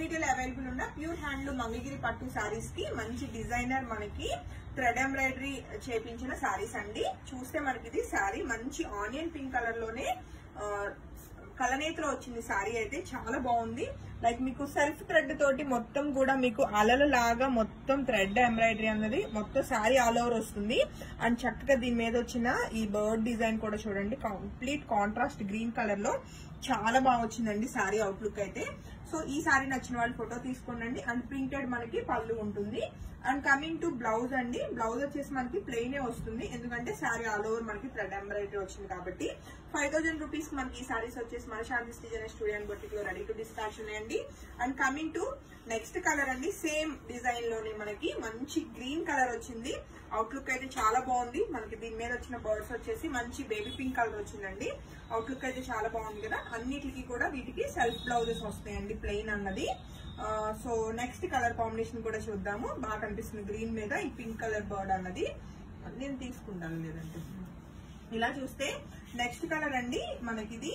వీడియోలో అవైలబుల్ ఉన్న pure handloom మంగగిరి పట్టు సారీస్ కి మంచి డిజైనర్ మనకి థ్రెడ్ ఎంబ్రాయిడరీ చేపించిన సారీస్ అండి చూస్తే మనకి ఇది సారీ మంచి ఆనియన్ పింక్ కలర్ లోనే ఆ, కలనేతిలో వచ్చింది సారీ అయితే చాలా బాగుంది లైక్ మీకు సెల్ఫ్ థ్రెడ్ తోటి మొత్తం కూడా మీకు అలలు లాగా మొత్తం థ్రెడ్ ఎంబ్రాయిడరీ అన్నది మొత్తం సారీ ఆల్ ఓవర్ వస్తుంది అండ్ చక్కగా దీని మీద వచ్చిన ఈ బర్డ్ డిజైన్ కూడా చూడండి కంప్లీట్ కాంట్రాస్ట్ గ్రీన్ కలర్ లో చాలా బాగా వచ్చిందండి సారీ అవుట్లుక్ అయితే సో ఈ సారీ నచ్చిన వాళ్ళు ఫోటో తీసుకోండి అండ్ ప్రింటెడ్ మనకి పళ్ళు ఉంటుంది అండ్ కమింగ్ టు బ్లౌజ్ అండి బ్లౌజ్ వచ్చేసి మనకి ప్లెయిన్ వస్తుంది ఎందుకంటే సారీ ఆల్ ఓవర్ మనకి థ్రెడ్ ఎంబ్రాయిడరీ వచ్చింది కాబట్టి ఫైవ్ థౌసండ్ రూపీస్ మనకి ఈ సారీస్ వచ్చేసి మన శాంతి స్టిజన్ స్టూడియో బొటిక్ లో రెడీ టు డిస్పాచ్ ఉన్నాయండి and coming to next colour అండి సేమ్ డిజైన్ లోనే మనకి మంచి గ్రీన్ కలర్ వచ్చింది అవుట్లుక్ అయితే చాలా బాగుంది మనకి దీని మీద వచ్చిన బర్డ్స్ వచ్చేసి మంచి బేబీ పింక్ కలర్ వచ్చిందండి అవుట్లుక్ అయితే చాలా బాగుంది కదా అన్నిటికీ కూడా వీటికి సెల్ఫ్ బ్లౌజెస్ వస్తాయండి ప్లెయిన్ అన్నది సో నెక్స్ట్ కలర్ కాంబినేషన్ కూడా చూద్దాము బాగా కనిపిస్తుంది గ్రీన్ మీద ఈ పింక్ కలర్ బర్డ్ అన్నది నేను తీసుకుంటాను లేదంటే ఇలా చూస్తే నెక్స్ట్ కలర్ అండి మనకిది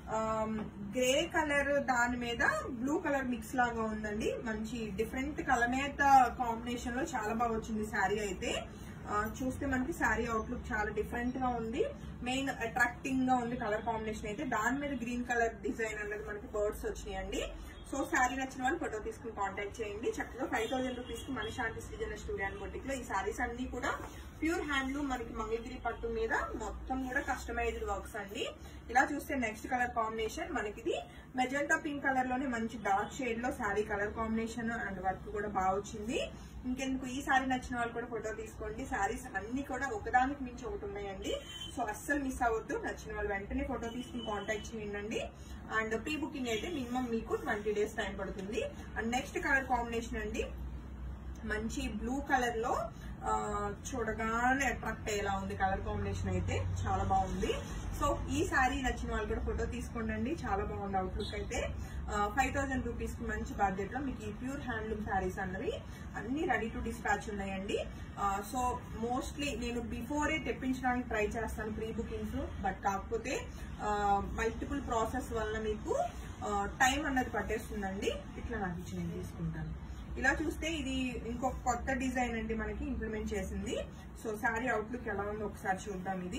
గ్రే కలర్ దాని మీద బ్లూ కలర్ మిక్స్ లాగా ఉందండి మంచి డిఫరెంట్ కలనేత కాంబినేషన్ లో చాలా బాగా వచ్చింది శారీ అయితే ఆ, చూస్తే మనకి శారీ అవుట్లుక్ చాలా డిఫరెంట్ గా ఉంది మెయిన్ అట్రాక్టింగ్ గా ఉంది కలర్ కాంబినేషన్ అయితే దాని మీద గ్రీన్ కలర్ డిజైన్ అనేది మనకి బర్డ్స్ వచ్చినాయండి సో శారీ నచ్చిన వాళ్ళు ఫోటో తీసుకుని కాంటాక్ట్ చేయండి చక్కగా ఫైవ్ థౌసండ్ రూపీస్ కి మన Shanti Srujana studio and boutique లో ఈ సారీస్ అన్ని కూడా ప్యూర్ హ్యాండ్లూమ్ మనకి మంగళగిరి పట్టు మీద మొత్తం కూడా కస్టమైజ్డ్ వర్క్స్ అండి ఇలా చూస్తే నెక్స్ట్ కలర్ కాంబినేషన్ మనకి ఇది మెజెంటా పింక్ కలర్ లోనే మంచి డార్క్ షేడ్ లో sari colour combination and work కూడా బాగా వచ్చింది ఇంకెందుకు ఈ సారీ నచ్చిన వాళ్ళు కూడా ఫోటో తీసుకోండి సారీస్ అన్ని కూడా ఒకదానికి మించి ఒకటి ఉన్నాయండి సో అస్సలు మిస్ అవ్వద్దు నచ్చిన వాళ్ళు వెంటనే ఫోటో తీసుకుని కాంటాక్ట్ చేయండి అండ్ ప్రీ బుకింగ్ అయితే మినిమం మీకు ట్వంటీ డేస్ టైం పడుతుంది అండ్ నెక్స్ట్ కలర్ కాంబినేషన్ అండి మంచి బ్లూ కలర్ లో ఆ, చూడగానే అట్రాక్ట్ అయ్యేలా ఉంది కలర్ కాంబినేషన్ అయితే చాలా బాగుంది సో ఈ సారీ నచ్చిన వాళ్ళు కూడా ఫోటో తీసుకోండి చాలా బాగుంది అవుట్లుక్ అయితే ఫైవ్ థౌసండ్ రూపీస్ కి మంచి బడ్జెట్ లో మీకు ఈ ప్యూర్ హ్యాండ్లూమ్ సారీస్ అన్నవి అన్ని రెడీ టు డిస్పాచ్ ఉన్నాయండి సో మోస్ట్లీ నేను బిఫోరే తెప్పించడానికి ట్రై చేస్తాను ప్రీ బుకింగ్స్ బట్ కాకపోతే మల్టిపుల్ ప్రాసెస్ వల్ల మీకు టైం అన్నది పట్టేస్తుందండి ఇట్లా నాకు ఇచ్చి నేను తీసుకుంటాను ఇలా చూస్తే ఇది ఇంకొక కొత్త డిజైన్ అండి మనకి ఇంప్లిమెంట్ చేసింది సో శారీ అవుట్లుక్ ఎలా ఉందో ఒకసారి చూద్దాం ఇది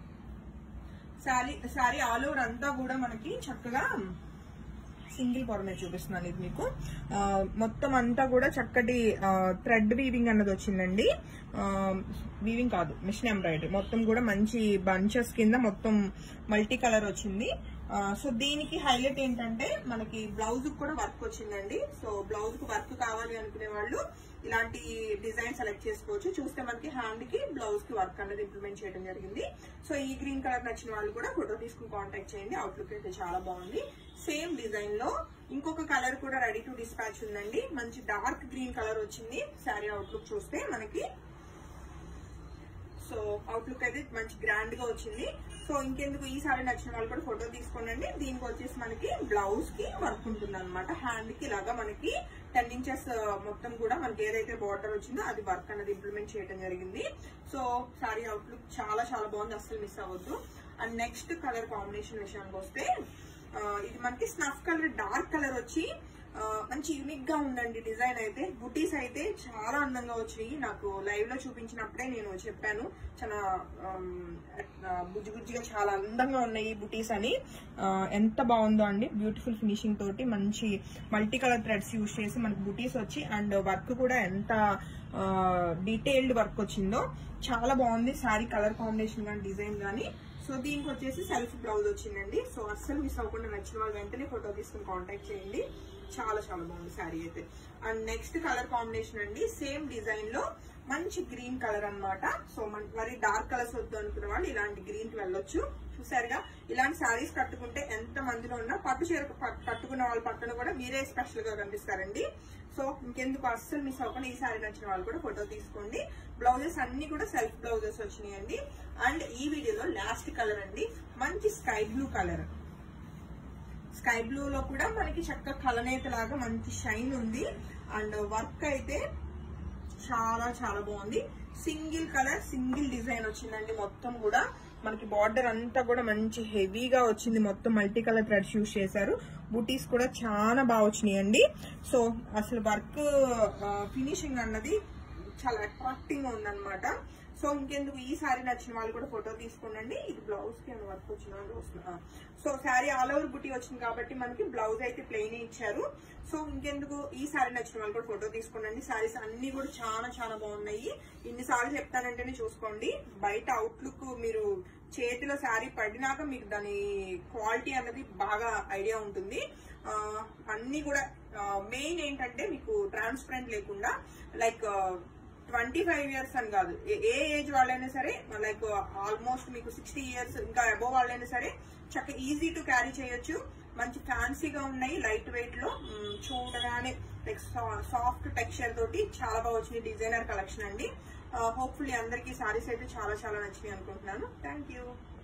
శారీ శారీ ఆల్ ఓవర్ అంతా కూడా మనకి చక్కగా సింగిల్ పొర మీద చూపిస్తున్నాను ఇది మీకు ఆ, మొత్తం అంతా కూడా చక్కటి థ్రెడ్ వీవింగ్ అన్నది వచ్చిందండి వీవింగ్ కాదు మిషన్ ఎంబ్రాయిడరీ మొత్తం కూడా మంచి బంచెస్ కింద మొత్తం మల్టీ కలర్ వచ్చింది ఆ, సో దీనికి హైలైట్ ఏంటంటే మనకి బ్లౌజ్ కూడా వర్క్ వచ్చిందండి సో బ్లౌజ్ కు వర్క్ కావాలి అనుకునే వాళ్ళు ఇలాంటి డిజైన్ సెలెక్ట్ చేసుకోవచ్చు చూస్తే మనకి హ్యాండ్ కి బ్లౌజ్ కి వర్క్ అనేది ఇంప్లిమెంట్ చేయడం జరిగింది సో ఈ గ్రీన్ కలర్ నచ్చిన వాళ్ళు కూడా ఫోటో తీసుకుని కాంటాక్ట్ చేయండి అవుట్లుక్ అయితే చాలా బాగుంది సేమ్ డిజైన్ లో ఇంకొక కలర్ కూడా రెడీ టు డిస్పాచ్ ఉందండి మంచి డార్క్ గ్రీన్ కలర్ వచ్చింది శారీ అవుట్లుక్ చూస్తే మనకి సో అవుట్లుక్ అయితే మంచి గ్రాండ్ గా వచ్చింది సో ఇంకెందుకు ఈ సారీ నచ్చిన వాళ్ళు కూడా ఫోటో తీసుకోండి దీనికి వచ్చేసి మనకి బ్లౌజ్ కి వర్క్ ఉంటుంది అనమాట హ్యాండ్ కి ఇలాగా మనకి టెన్ ఇంచెస్ మొత్తం కూడా మనకి ఏదైతే బార్డర్ వచ్చిందో అది వర్క్ అనేది ఇంప్లిమెంట్ చేయడం జరిగింది సో సారీ అవుట్లుక్ చాలా చాలా బాగుంది అస్సలు మిస్ అవ్వద్దు అండ్ నెక్స్ట్ కలర్ కాంబినేషన్ విషయానికి వస్తే ఆ, ఇది మనకి స్నఫ్ కలర్ డార్క్ కలర్ వచ్చి ఆ, మంచి యూనిక్ గా ఉందండి డిజైన్ అయితే బుటీస్ అయితే చాలా అందంగా వచ్చినాయి నాకు లైవ్ లో చూపించినప్పుడే నేను చెప్పాను చాలా ఆమ్, ఆ, బుజ్జి బుజ్జిగా చాలా అందంగా ఉన్నాయి ఈ బుటీస్ అని ఆ, ఎంత బాగుందో అండి బ్యూటిఫుల్ ఫినిషింగ్ తోటి మంచి మల్టీ కలర్ థ్రెడ్స్ యూజ్ చేసి మనకి బుటీస్ వచ్చి అండ్ వర్క్ కూడా ఎంత డీటెయిల్డ్ వర్క్ వచ్చిందో చాలా బాగుంది సారీ కలర్ కాంబినేషన్ కానీ డిజైన్ కానీ సో దీనికి వచ్చేసి సెల్ఫ్ బ్లౌజ్ వచ్చిందండి సో అస్సలు మిస్ అవ్వకుండా నచ్చిన వాళ్ళు వెంటనే ఫోటో తీసుకుని కాంటాక్ట్ చేయండి చాలా చాలా బాగుంది శారీ అయితే అండ్ నెక్స్ట్ కలర్ కాంబినేషన్ అండి సేమ్ డిజైన్ లో మంచి గ్రీన్ కలర్ అన్నమాట సో మన మరి డార్క్ కలర్స్ వద్దు అనుకున్న వాళ్ళు ఇలాంటి గ్రీన్ కి వెళ్ళొచ్చు చూసారుగా ఇలాంటి శారీస్ కట్టుకుంటే ఎంత మందిలో ఉన్నా పట్టు చీర పట్- కట్టుకున్న వాళ్ళ పక్కన కూడా మీరే స్పెషల్ గా కనిపిస్తారండి సో ఇంకెందుకు అస్సలు మిస్ అవ్వకుండా ఈ శారీ నచ్చిన వాళ్ళు కూడా ఫోటో తీసుకోండి బ్లౌజెస్ అన్ని కూడా సెల్ఫ్ బ్లౌజెస్ వచ్చినాయండి అండ్ ఈ వీడియోలో లాస్ట్ కలర్ అండి మంచి sky blue colour sky blue లో కూడా మనకి చక్క కలనేత లాగా మంచి షైన్ ఉంది అండ్ వర్క్ అయితే చాలా చాలా బాగుంది సింగిల్ కలర్ సింగిల్ డిజైన్ వచ్చిందండి మొత్తం కూడా మనకి బార్డర్ అంతా కూడా మంచి హెవీగా వచ్చింది మొత్తం మల్టీ కలర్ థ్రెడ్స్ యూస్ చేశారు బూటీస్ కూడా చాలా బాగా వచ్చినాయి అండి సో అసలు వర్క్ ఫినిషింగ్ అన్నది చాలా అట్రాక్టింగ్ గా ఉందన్నమాట సో ఇంకెందుకు ఈ సారీ నచ్చిన వాళ్ళు కూడా ఫోటో తీసుకోండి ఇది బ్లౌజ్ కి ఏమైనా వర్క్ వచ్చిన సో శారీ ఆల్ ఓవర్ బుటీ వచ్చింది కాబట్టి మనకి బ్లౌజ్ అయితే ప్లెయిన్ ఇచ్చారు సో ఇంకెందుకు ఈ సారీ నచ్చిన వాళ్ళు కూడా ఫోటో తీసుకోండి సారీస్ అన్ని కూడా చాలా చాలా బాగున్నాయి ఇన్ని సార్లు చెప్తానంటేనే చూసుకోండి బయట అవుట్లుక్ మీరు చేతిలో శారీ పడినాక మీకు దాని క్వాలిటీ అన్నది బాగా ఐడియా ఉంటుంది ఆ, అన్ని కూడా మెయిన్ ఏంటంటే మీకు ట్రాన్స్పరెంట్ లేకుండా లైక్ ట్వంటీ ఫైవ్ ఇయర్స్ అని కాదు ఏ- ఏ ఏజ్ వాళ్ళైనా సరే లైక్ ఆల్మోస్ట్ మీకు సిక్స్టీ ఇయర్స్ ఇంకా అబోవ్ వాళ్ళైనా సరే చక్కగా ఈజీ టు క్యారీ చేయొచ్చు మంచి ఫ్యాన్సీగా ఉన్నాయి లైట్ వెయిట్ లో మ్, చూడగానే లైక్ సాఫ్ట్ టెక్స్చర్ తోటి చాలా బాగా వచ్చింది డిజైనర్ కలెక్షన్ అండి హోప్ఫుల్లీ అందరికీ సారీస్ అయితే చాలా చాలా నచ్చినాయి అనుకుంటున్నాను థ్యాంక్ యూ